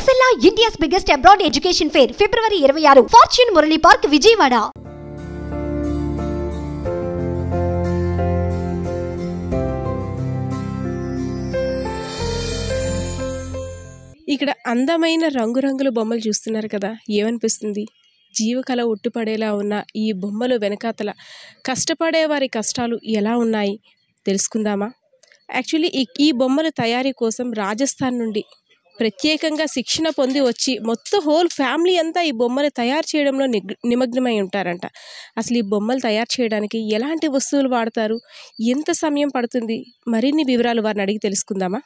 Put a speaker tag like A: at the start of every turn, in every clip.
A: ఎక్సెల్లా India's biggest abroad education fair ఫిబ్రవరి ఇరవై ఆరు ఫార్చ్యూన్ మురళి పార్క్ విజయవాడ
B: ఇక్కడ అందమైన రంగురంగుల బొమ్మలు చూస్తున్నారు కదా ఏమనిపిస్తుంది జీవకళ ఉట్టిపడేలా ఉన్న ఈ బొమ్మలు వెనకాతల కష్టపడే వారి కష్టాలు ఎలా ఉన్నాయి తెలుసుకుందామా యాక్చువల్లీ ఈ ఈ బొమ్మల తయారీ కోసం రాజస్థాన్ నుండి ప్రత్యేకంగా శిక్షణ పొంది వచ్చి మొత్తం హోల్ ఫ్యామిలీ అంతా ఈ బొమ్మలు తయారు చేయడంలో నిగ్ నిమగ్నమై ఉంటారంట అసలు ఈ బొమ్మలు తయారు చేయడానికి ఎలాంటి వస్తువులు వాడతారు ఎంత సమయం పడుతుంది మరిన్ని వివరాలు వారిని అడిగి తెలుసుకుందామా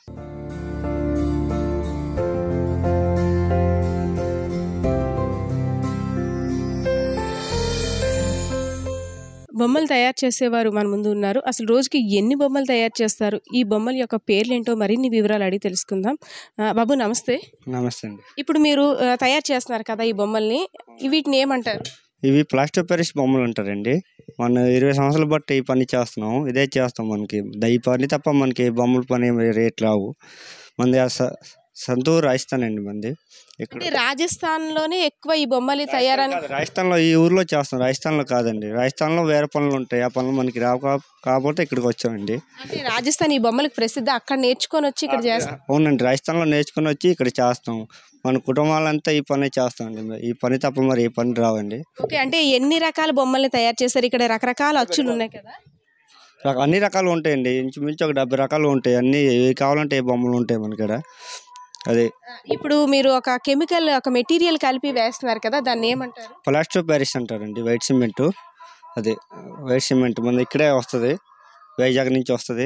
B: బొమ్మలు తయారు చేసేవారు మన ముందు ఉన్నారు అసలు రోజుకి ఎన్ని బొమ్మలు తయారు చేస్తారు ఈ బొమ్మల యొక్క పేర్లు ఏంటో మరిన్ని వివరాలు అడిగి తెలుసుకుందాం ఆ, బాబు నమస్తే
C: నమస్తే అండి
B: ఇప్పుడు మీరు ఆ, తయారు చేస్తున్నారు కదా ఈ బొమ్మల్ని వీటిని ఏమంటారు
C: ఇవి ప్లాస్టర్ పెరిస్ బొమ్మలు ఉంటారండి మన ఇరవై సంవత్సరాలు బట్టి ఈ పని చేస్తున్నాం ఇదే చేస్తాం మనకి ద- ఈ పని తప్ప మనకి బొమ్మల పని రేట్ రావు మనది ఆ స- సంతూర్ రాజస్థాన్ అండి మంది ఇక్కడ
B: అంటే రాజస్థాన్లోనే ఎక్కువ ఈ బొమ్మలు తయారని
C: కాదు, రాజస్థాన్లో ఈ ఊర్లో చేస్తాం రాజస్థాన్లో కాదండి రాజస్థాన్లో వేరే పనులు ఉంటాయి ఆ పనులు మనకి రావు కా- కాకపోతే ఇక్కడికి వచ్చామండి
B: అంటే రాజస్థాన్ ఈ బొమ్మలకు ప్రసిద్ధి అక్కడ నేర్చుకొని వచ్చి ఇక్కడ చేస్తారు
C: అవునండి రాజస్థాన్లో నేర్చుకుని వచ్చి ఇక్కడ చేస్తాం మన కుటుంబాలంతా ఈ పని చేస్తామండి ఈ పని తప్ప మరి ఏ పని రావండి
B: ఓకే అంటే ఎన్ని రకాల బొమ్మల్ని తయారు చేస్తారు ఇక్కడ రకరకాల అచ్చులు ఉన్నాయి కదా
C: రక- అన్ని రకాలు ఉంటాయండి ఇంచుమించు ఒక డెబ్బై రకాలు ఉంటాయి అన్ని ఏ కావాలంటే ఏ బొమ్మలు ఉంటాయి మన ఇక్కడ అదే
B: ఇప్పుడు మీరు ఒక కెమికల్ ఒక మెటీరియల్ కలిపి వేస్తున్నారు కదా దాన్ని ఏమంటారు
C: ప్లాస్టర్ ప్యారిస్ అంటారండి వైట్ సిమెంట్ అదే వైట్ సిమెంట్ మన ఇక్కడే వస్తుంది వైజాగ్ నుంచి వస్తుంది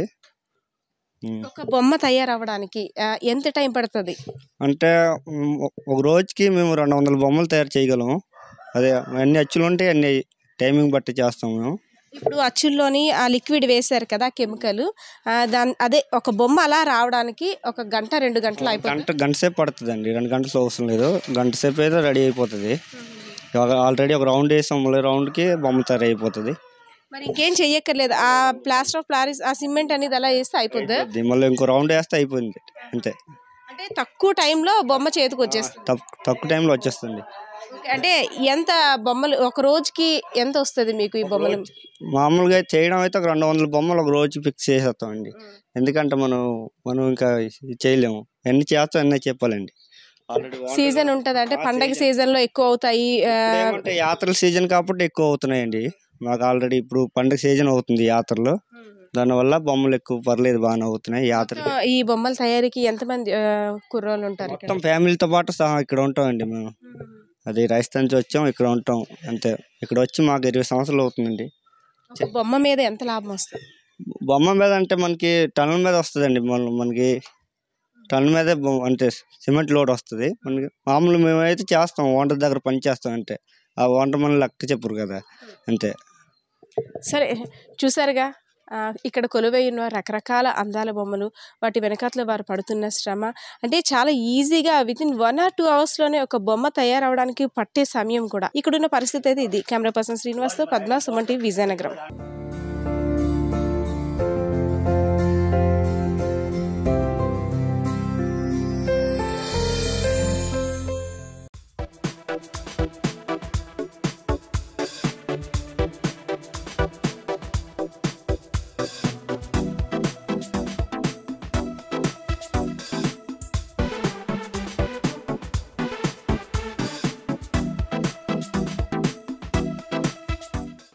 C: ఉమ్.
B: ఒక బొమ్మ తయారవ్వడానికి ఆ, ఎంత టైం పడుతుంది
C: అంటే ఉమ్, ఒక- ఒక రోజుకి మేము రెండు వందల బొమ్మలు తయారు చేయగలము అదే అన్ని అచ్చులు ఉంటే అన్ని టైమింగ్ బట్టి చేస్తాం మేము
B: ఇప్పుడు అచ్చుల్లోని ఆ లిక్విడ్ వేశారు కదా కెమికల్ దాని అదే ఒక బొమ్మ అలా రావడానికి ఒక గంట రెండు గంటలు అయిపోతుంది
C: గంట గంట సేపు పడుతుందండి రెండు గంటలు అవసరం లేదు గంట సేపు అయితే రెడీ అయిపోతుంది ఆల్రెడీ ఒక రౌండ్ వేసాం మళ్ళీ రౌండ్కి బొమ్మ తయారు అయిపోతుంది
B: మరి ఇంకేం చెయ్యక్కర్లేదు ఆ ప్లాస్టర్ ఆఫ్ ప్లారిస్ ఆ సిమెంట్ అనేది అలా వేస్తే అయిపోద్ది
C: అయిపోద్ది. మళ్ళీ ఇంకో రౌండ్ వేస్తే అయిపోయింది అంతే
B: అంటే తక్కువ టైంలో బొమ్మ చేతికి వచ్చేస్తుంది
C: తక్కు- తక్కువ టైంలో వచ్చేస్తుంది
B: ఓకే, అంటే ఎంత బొమ్మలు ఒక రోజుకి ఎంత వస్తుంది మీకు ఈ బొమ్మలు
C: మామూలుగా చేయడం అయితే ఒక రెండు వందల బొమ్మలు ఒక రోజు ఫిక్స్ చేసేస్తామండి ఎందుకంటే మనం మనం ఇంకా ఇది చేయలేము ఎన్ని చేస్తాం ఎన్ని చెప్పాలండి ఆల్రెడీ
B: సీజన్ ఉంటది అంటే పండగ సీజన్ లో ఎక్కువ అవుతాయి ఆ,
C: ఏమంటే యాత్రల సీజన్ కాబట్టి ఎక్కువ అవుతున్నాయండి మాకు ఆల్రెడీ ఇప్పుడు పండగ సీజన్ అవుతుంది యాత్రలో దానివల్ల బొమ్మలు ఎక్కువ పర్లేదు బాగానే అవుతున్నాయి యాత్ర
B: ఈ బొమ్మల తయారీకి ఎంతమంది ఆ, కుర్రోళ్ళు ఉంటారు ఇక్కడ
C: మొత్తం ఫ్యామిలీతో పాటు సహా ఇక్కడ ఉంటామండి మేము అది రాజస్థాన్ నుంచి వచ్చాం ఇక్కడ ఉంటాం అంతే ఇక్కడ వచ్చి మాకు ఇరవై సంవత్సరాలు అవుతుందండి
B: ఒక బొమ్మ మీద ఎంత లాభం వస్తుంది
C: బొమ్మ మీద అంటే మనకి టన్నుల మీద వస్తుందండి మన మనకి టన్ను మీదే బొమ్మ అంటే సిమెంట్ లోడ్ వస్తుంది మనకి మామూలు మేమైతే చేస్తాం వంట దగ్గర పని చేస్తాం అంటే ఆ వంట మనం లెక్క చెప్పరు కదా అంతే
B: సరే చూసారుగా ఆ, ఇక్కడ కొలువై ఉన్న రకరకాల అందాల బొమ్మలు వాటి వెనకాతల వారు పడుతున్న శ్రమ అంటే చాలా ఈజీగా within one or two అవర్స్లోనే ఒక బొమ్మ తయారవడానికి పట్టే సమయం కూడా ఇక్కడున్న పరిస్థితి అయితే ఇది కెమెరా పర్సన్ శ్రీనివాస్తో పద్మా సుమన్ టీవీ విజయనగరం